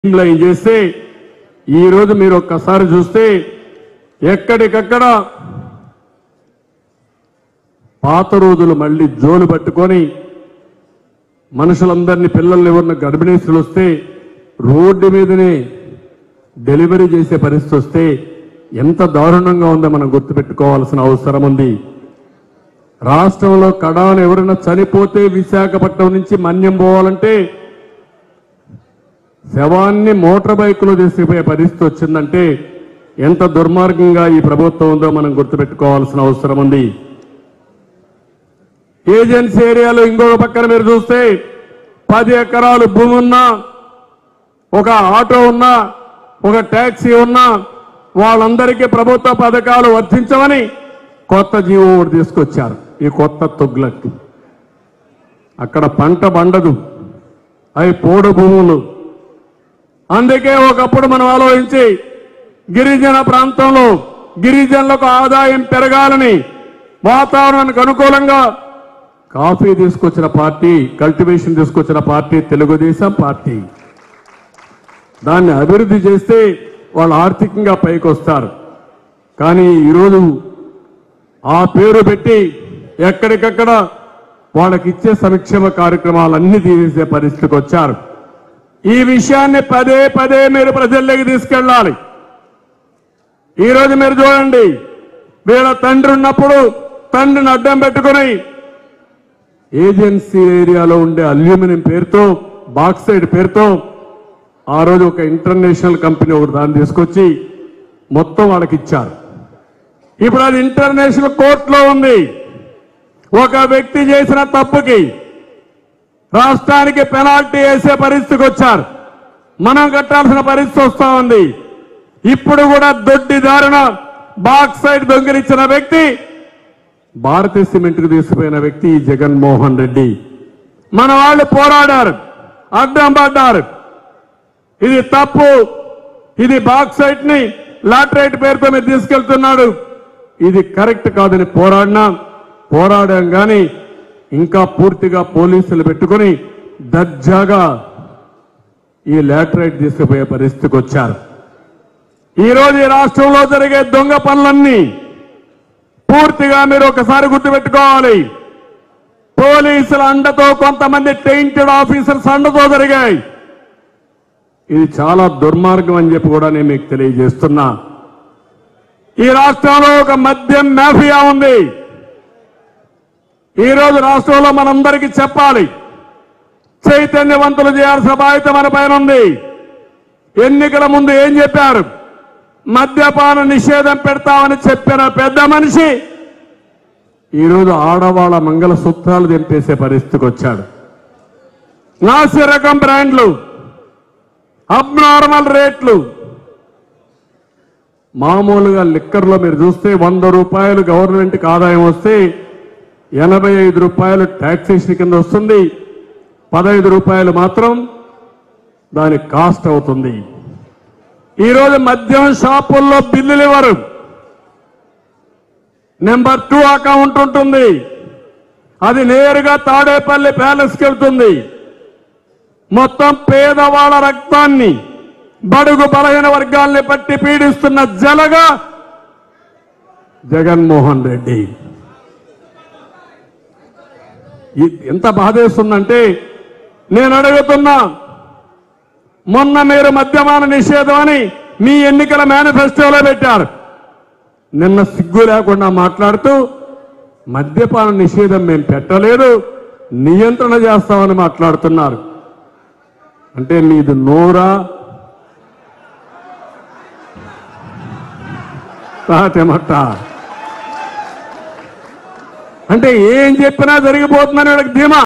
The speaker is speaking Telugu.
లైన్ చేస్తే ఈ రోజు మీరు ఒక్కసారి చూస్తే ఎక్కడికక్కడ పాత రోజులు మళ్ళీ జోలు పట్టుకొని మనుషులందరినీ పిల్లల్ని ఎవరిని గర్భిణీస్తులు వస్తే రోడ్డు మీదనే డెలివరీ చేసే పరిస్థితి వస్తే ఎంత దారుణంగా ఉందో మనం గుర్తుపెట్టుకోవాల్సిన అవసరం ఉంది రాష్ట్రంలో కడాన ఎవరైనా చనిపోతే విశాఖపట్నం నుంచి మన్యం పోవాలంటే శవాన్ని మోటార్ బైకులో తీసుకుపోయే పరిస్థితి వచ్చిందంటే ఎంత దుర్మార్గంగా ఈ ప్రభుత్వం ఉందో మనం గుర్తుపెట్టుకోవాల్సిన అవసరం ఉంది ఏజెన్సీ ఏరియాలో ఇంకొక పక్కన మీరు చూస్తే పది ఎకరాలు భూమి ఉన్నా ఒక ఆటో ఉన్నా ఒక ట్యాక్సీ ఉన్నా వాళ్ళందరికీ ప్రభుత్వ పథకాలు వర్తించమని కొత్త జీవో ఒకటి తీసుకొచ్చారు ఈ కొత్త తొగ్లకి అక్కడ పంట పండదు అవి పోడు భూములు అందుకే ఒకప్పుడు మనం ఆలోచించి గిరిజన ప్రాంతంలో గిరిజనులకు ఆదాయం పెరగాలని వాతావరణానికి అనుకూలంగా కాఫీ తీసుకొచ్చిన పార్టీ కల్టివేషన్ తీసుకొచ్చిన పార్టీ తెలుగుదేశం పార్టీ దాన్ని అభివృద్ధి చేస్తే వాళ్ళు ఆర్థికంగా పైకి వస్తారు కానీ ఈరోజు ఆ పేరు పెట్టి ఎక్కడికక్కడ వాళ్ళకి ఇచ్చే సంక్షేమ కార్యక్రమాలన్నీ తీసేసే పరిస్థితికి వచ్చారు ఈ విషయాన్ని పదే పదే మీరు ప్రజల్లోకి తీసుకెళ్ళాలి ఈరోజు మీరు చూడండి వీళ్ళ తండ్రి ఉన్నప్పుడు తండ్రిని అడ్డం పెట్టుకుని ఏజెన్సీ ఏరియాలో ఉండే అల్యూమినియం పేరుతో బాక్సైడ్ పేరుతో ఆ రోజు ఒక ఇంటర్నేషనల్ కంపెనీ ఒకటి దాన్ని తీసుకొచ్చి మొత్తం వాళ్ళకి ఇచ్చారు ఇప్పుడు అది ఇంటర్నేషనల్ కోర్టులో ఉంది ఒక వ్యక్తి చేసిన తప్పుకి రాష్ట్రానికి పెనాల్టీ వేసే పరిస్థితికి వచ్చారు మనం కట్టాల్సిన పరిస్థితి వస్తా ఉంది ఇప్పుడు కూడా దొడ్డి దారుణ బాక్సైడ్ దొంగిలించిన వ్యక్తి భారతీయ సిమెంట్ కు తీసుకుపోయిన వ్యక్తి ఈ జగన్మోహన్ రెడ్డి మన వాళ్ళు పోరాడారు అడ్డం పడ్డారు ఇది తప్పు ఇది బాక్సైట్ ని లాటరైట్ పేరుతో మీరు తీసుకెళ్తున్నాడు ఇది కరెక్ట్ కాదని పోరాడినా పోరాడాం కానీ ఇంకా పూర్తిగా పోలీసులు పెట్టుకొని దర్జాగా ఈ లాటరైట్ తీసుకుపోయే పరిస్థితికి వచ్చారు ఈ రోజు ఈ రాష్ట్రంలో జరిగే దొంగ పనులన్నీ పూర్తిగా మీరు ఒకసారి గుర్తుపెట్టుకోవాలి పోలీసుల అండతో కొంతమంది టెయింటెడ్ ఆఫీసర్స్ అండతో జరిగాయి ఇది చాలా దుర్మార్గం అని చెప్పి కూడా నేను మీకు తెలియజేస్తున్నా ఈ రాష్ట్రంలో ఒక మద్యం మాఫియా ఉంది ఈ రోజు రాష్ట్రంలో మనందరికీ చెప్పాలి చైతన్యవంతులు చేయాల్సిన బాధ్యత మన పైన ఉంది ఎన్నికల ముందు ఏం చెప్పారు మద్యపాన నిషేధం పెడతామని చెప్పిన పెద్ద మనిషి ఈరోజు ఆడవాళ్ళ మంగళ సూత్రాలు తెంపేసే పరిస్థితికి వచ్చాడు నాసి రకం బ్రాండ్లు అబ్నార్మల్ రేట్లు మామూలుగా లిక్కర్లో మీరు చూస్తే వంద రూపాయలు గవర్నమెంట్కి ఆదాయం వస్తే ఎనభై ఐదు రూపాయలు ట్యాక్సేషన్ కింద వస్తుంది పదహైదు రూపాయలు మాత్రం దాని కాస్ట్ అవుతుంది ఈరోజు మద్యం షాపుల్లో బిల్లులు ఇవ్వరు నెంబర్ టూ అకౌంట్ ఉంటుంది అది నేరుగా తాడేపల్లి ప్యాలెస్కి వెళ్తుంది మొత్తం పేదవాళ్ళ రక్తాన్ని బడుగు బలహీన వర్గాల్ని పట్టి పీడిస్తున్న జలగా జగన్మోహన్ రెడ్డి ఇ- ఎంత బాధేస్తుందంటే నేను అడుగుతున్నా మొన్న మీరు మద్యపాన నిషేధం అని మీ ఎన్నికల మేనిఫెస్టోలో పెట్టారు నిన్న సిగ్గు లేకుండా మాట్లాడుతూ మద్యపాన నిషేధం మేము పెట్టలేదు నియంత్రణ చేస్తామని మాట్లాడుతున్నారు అంటే మీది నోరా తాటెమట్ట అంటే ఏం చెప్పినా జరిగిపోతుందని వీళ్ళకి ధీమా